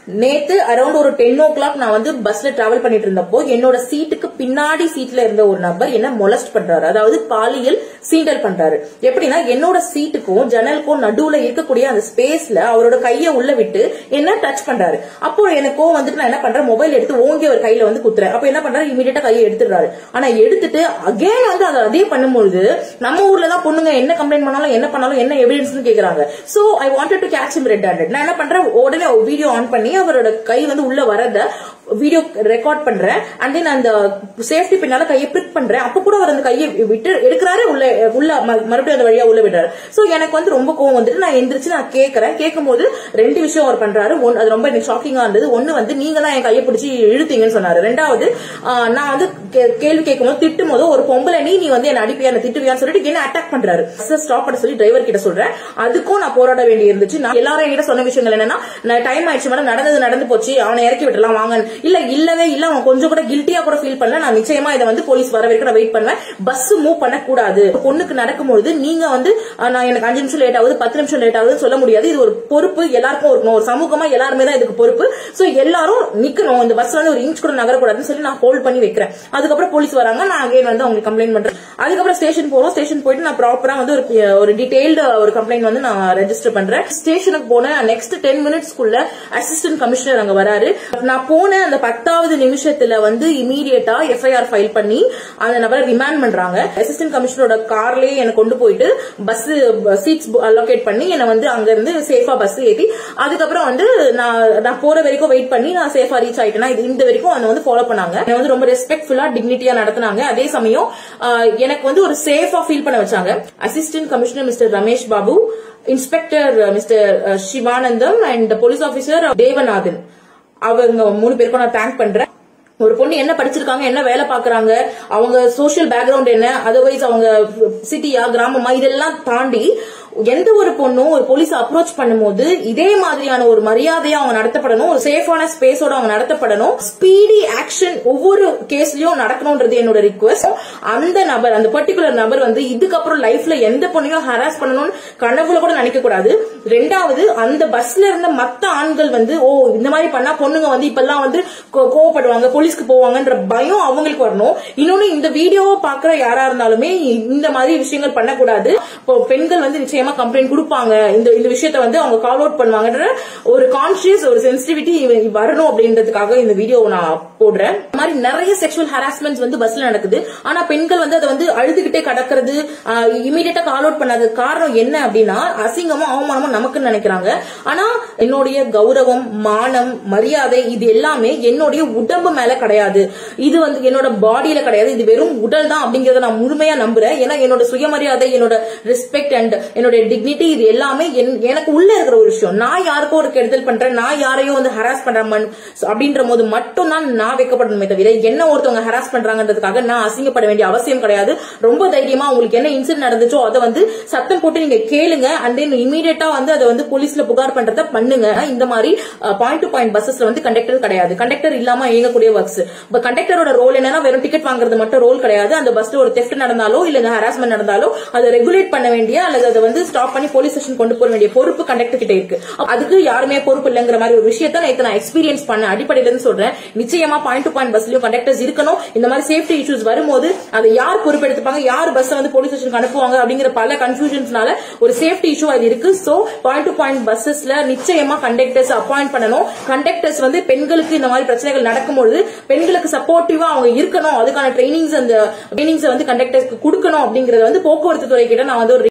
நேத்து அரௌண்ட் ஒரு டென் ஓ கிளாக் நான் வந்து பஸ்ல டிராவல் பண்ணிட்டு இருந்தப்போ என்னோட சீட்டுக்கு பின்னாடி சீட்ல இருந்த ஒரு நபர் என்ன மொலஸ்ட் பண்றாரு அதாவது பாலியல் சீண்டல் பண்றாரு எப்படின்னா என்னோட சீட்டுக்கும் ஜன்னலுக்கும் நடுவுல இருக்கக்கூடிய அந்த ஸ்பேஸ்ல அவரோட கைய உள்ள விட்டு என்ன டச் பண்றாரு அப்போ எனக்கோ வந்துட்டு நான் என்ன பண்றேன் மொபைல் எடுத்து ஓங்கி ஒரு கையில வந்து குத்துறேன் அப்போ என்ன பண்றாரு இமீடியட்டா கையை எடுத்துடுறாரு ஆனா எடுத்துட்டு அகைன் வந்து அதை அதே பண்ணும்பொழுது நம்ம ஊர்ல தான் பொண்ணுங்க என்ன கம்ப்ளைண்ட் பண்ணாலும் என்ன பண்ணாலும் என்ன எவிடன்ஸ் கேக்குறாங்க so I wanted to catch him red handed நான் என்ன பண்றேன் உடனே வீடியோ ஆன் பண்ணி அவரோட கை வந்து உள்ள வரத வீடியோ ரெக்கார்ட் பண்றேன் அண்ட் தென் அந்த சேஃப்டி பின்னால கையை பிரிக் பண்றேன் அப்ப கூட அவர் அந்த கையை விட்டு எடுக்கிறாரு உள்ள உள்ள ம- மறுபடியும் அந்த வழியா உள்ள விடுறாரு சோ எனக்கு வந்து ரொம்ப கோவம் வந்துட்டு நான் எந்திரிச்சு நான் கேட்கறேன் கேட்கும் போது ரெண்டு விஷயம் அவர் பண்றாரு ஒன்னு அது ரொம்ப எனக்கு ஷாக்கிங்கா இருந்தது ஒன்னு வந்து நீங்க தான் என் கையை பிடிச்சி இழுத்தீங்கன்னு சொன்னாரு ரெண்டாவது ஆஹ், நான் வந்து கே- கேள்வி கேட்கும் போது திட்டும் போது ஒரு பொம்பளை நீ நீ வந்து என்ன அடிப்பியா என்ன திட்டுவியான்னு சொல்லிட்டு என்ன அட்டாக் பண்றாரு ஸ்டாப் பண்ண சொல்லி டிரைவர் கிட்ட சொல்றேன் அதுக்கும் நான் போராட வேண்டி இருந்துச்சு நான் எல்லாரும் என்கிட்ட சொன்ன விஷயங்கள் என்னன்னா நான் டைம் ஆயிடுச்சு மேடம் நடந்தது நடந்து போச்சு அவனை இறக்கி விட்டுலாம் வாங்க இல்ல இல்லவே இல்ல அவன் கொஞ்சம் கூட கில்ட்டியா கூட ஃபீல் பண்ணல நான் நிச்சயமா இதை வந்து போலீஸ் வர வரைக்கும் நான் வெயிட் பண்ணுவேன் பஸ் மூவ் பண்ண கூடாது ஒரு பொண்ணுக்கு நடக்கும்போது நீங்க வந்து அஹ், நான் எனக்கு அஞ்சு நிமிஷம் லேட் ஆகுது பத்து நிமிஷம் லேட் ஆகுதுன்னு சொல்ல முடியாது இது ஒரு பொறுப்பு எல்லாருக்கும் இருக்கணும் ஒரு சமூகமா எல்லாருமே தான் இதுக்கு பொறுப்பு சோ எல்லாரும் நிக்கணும் இந்த பஸ் வந்து ஒரு இன்ச் கூட நகரக்கூடாதுன்னு சொல்லி நான் ஹோல்ட் பண்ணி வைக்கிறேன் அதுக்கப்புறம் போலீஸ் வராங்க நான் அகைன் வந்து அவங்களுக்கு கம்ப்ளைண்ட் பண்றேன் அதுக்கப்புறம் ஸ்டேஷன் போறோம் ஸ்டேஷன் போயிட்டு நான் ப்ராப்பரா வந்து ஒரு ஒரு டீடைல்டு ஒரு கம்ப்ளைண்ட் வந்து நான் ரெஜிஸ்டர் பண்றேன் ஸ்டேஷனுக்கு போனேன் நெக்ஸ்ட் டென் மினிட்ஸ்க்குள்ள அசிஸ்டன்ட் கமிஷனர் அங்க வராரு நான் போன அந்த பத்தாவது நிமிஷத்துல வந்து இமீடியட்டா எஃப்ஐஆர் ஃபைல் பண்ணி அந்த நபரை ரிமாண்ட் பண்றாங்க அசிஸ்டன்ட் கமிஷனரோட கார்லயே என்னை கொண்டு போயிட்டு பஸ் சீட்ஸ் அலோகேட் பண்ணி என்னை வந்து அங்க இருந்து சேஃபா பஸ் ஏத்தி அதுக்கப்புறம் வந்து நான் நான் போற வரைக்கும் வெயிட் பண்ணி நான் சேஃபா ரீச் ஆயிட்டேன்னா இது இந்த வரைக்கும் அதை வந்து ஃபாலோ பண்ணாங்க என்னை வந்து ரொம்ப ரெஸ்பெக்ட்ஃபுல்லா டிக்னிட்டியா நடத்துனாங்க அதே சமயம் ஆஹ், எனக்கு வந்து ஒரு சேஃபா ஃபீல் பண்ண வச்சாங்க assistant commissioner mister Ramesh Babu inspector mister Sivanandam and police officer Devanathan அவங்க மூணு பேருக்கும் நான் தேங்க் பண்றேன் ஒரு பொண்ணு என்ன படிச்சிருக்காங்க என்ன வேலை பாக்குறாங்க அவங்க சோஷியல் பேக்ரவுண்ட் என்ன அதர்வைஸ் அவங்க சிட்டியா கிராமமா இதெல்லாம் தாண்டி எந்த ஒரு பொண்ணும் ஒரு போலீஸ் அப்ரோச் பண்ணும்போது இதே மாதிரியான ஒரு மரியாதையா அவங்க நடத்தப்படணும் ஒரு சேஃபான ஸ்பேஸோட அவங்க நடத்தப்படணும் ஸ்பீடி ஆக்ஷன் ஒவ்வொரு கேஸ்லயும் நடக்கணும்ன்றது என்னோட ரிக்வஸ்ட் அந்த நபர் அந்த பர்டிகுலர் நபர் வந்து இதுக்கப்புறம் லைஃப்ல எந்த பொண்ணையும் ஹராஸ் பண்ணணும்னு கனவுல கூட நினைக்க கூடாது ரெண்டாவது அந்த பஸ்ல இருந்த மத்த ஆண்கள் வந்து ஓ இந்த மாதிரி பண்ணா பொண்ணுங்க வந்து இப்பெல்லாம் வந்து கோ- கோவப்படுவாங்க போலீஸ்க்கு போவாங்கன்ற பயம் அவங்களுக்கு வரணும் இன்னொன்னு இந்த வீடியோவை பாக்குற யாரா இருந்தாலுமே இந்த மாதிரி விஷயங்கள் பண்ணக்கூடாது இப்போ பெண்கள் வந்து நிச்சயமா கம்ப்ளைண்ட் கொடுப்பாங்க இந்த இந்த விஷயத்த வந்து அவங்க கால் அவுட் பண்ணுவாங்கன்ற ஒரு கான்சியஸ் ஒரு சென்சிட்டிவிட்டி வரணும் அப்படின்றதுக்காக இந்த வீடியோ நான் போடுறேன் இந்த மாதிரி நிறைய செக்ஷுவல் ஹராஸ்மெண்ட்ஸ் வந்து பஸ்ல நடக்குது ஆனா பெண்கள் வந்து அதை வந்து அழுதுகிட்டே கடக்கிறது இமீடியட்டா கால் அவுட் பண்ணாத காரணம் என்ன அப்படின்னா அசிங்கமும் அவமானமும் நமக்குன்னு நினைக்கிறாங்க ஆனா என்னுடைய கௌரவம் மானம் மரியாதை இது எல்லாமே என்னுடைய உடம்பு மேல கிடையாது இது வந்து என்னோட பாடியில கிடையாது இது வெறும் உடல் தான் அப்படிங்கறத நான் முழுமையா நம்புறேன் ஏன்னா என்னோட சுயமரியாதை என்னோட ரெஸ்பெக்ட் அண்ட் என்னோட டிக்னிட்டி இது எல்லாமே என்- எனக்கு உள்ள இருக்கிற ஒரு விஷயம் நான் யாருக்கோ ஒரு கெடுதல் பண்றேன் நான் யாரையோ வந்து ஹராஸ் பண்றேன் அப்படின்ற போது மட்டும் தான் நான் வைக்கப்படணுமே தவிர என்ன ஒருத்தவங்க ஹராஸ் பண்றாங்கன்றதுக்காக நான் அசிங்கப்பட வேண்டிய அவசியம் கிடையாது ரொம்ப தைரியமா உங்களுக்கு என்ன இன்சிடென்ட் நடந்துச்சோ அதை வந்து சத்தம் போட்டு நீங்க கேளுங்க அண்ட் தென் இமீடியட்டா வந்து அதை வந்து போலீஸ்ல புகார் பண்றத பண்ணுங்க இந்த மாதிரி பாயிண்ட் டு பாயிண்ட் பஸ்ஸஸ்ல வந்து கண்டக்டர் கிடையாது கண்டக்டர் இல்லாம இயங்கக்கூடிய ஒர்க்ஸ் இப்ப கண்டக்டரோட ரோல் என்னன்னா வெறும் டிக்கெட் வாங்குறது மட்டும் ரோல் கிடையாது அந்த பஸ்ல ஒரு தெஃப்ட் நடந்தாலோ இல்ல ஹராஸ்மெண்ட் நடந்தாலோ அதை ரெகுலேட் பண்ண வேண்டிய அல்லது அதை வந்து ஸ்டாப் பண்ணி போலீஸ் ஸ்டேஷன் கொண்டு போக வேண்டிய பொறுப்பு கண்டக்டர் கிட்ட இருக்கு அதுக்கு யாருமே பொறுப்பு இல்லைங்கிற மாதிரி ஒரு விஷயத்த நேத்து நான் எக்ஸ்பீரியன்ஸ் பண்ண அடிப்படையில இருந்து சொல்றேன் நிச்சயமா பாயிண்ட் டு பாயிண்ட் பஸ்லயும் கண்டக்டர்ஸ் இருக்கணும் இந்த மாதிரி சேஃப்டி இஷ்யூஸ் வரும்போது அதை யார் பொறுப்பெடுத்துப்பாங்க யார் பஸ் வந்து போலீஸ் ஸ்டேஷனுக்கு அனுப்புவாங்க அப்படிங்கிற பல கன்ஃபியூஷன்ஸ்னால ஒரு சேஃப்டி இஷ்யூ அது இருக்கு சோ பாயிண்ட் டு பாயிண்ட் பஸ்ஸஸ்ல நிச்சயமா கண்டக்டர்ஸ் அப்பாயிண்ட் பண்ணணும் கண்டக்டர்ஸ் வந்து பெண்களுக்கு இந்த மாதிரி பிரச்சனைகள் நடக்கும்பொழுது பெண்களுக்கு சப்போர்ட்டிவா அவங்க இருக்கணும் அதுக்கான ட்ரைனிங்ஸ் அந்த ட்ரைனிங்ஸ் வந்து கண்டக்டர்ஸ்க்கு கொடுக்கணும் அப்படிங்கறத வந்து போக்குவரத்து துறை கிட்ட நான் வந்து ஒரு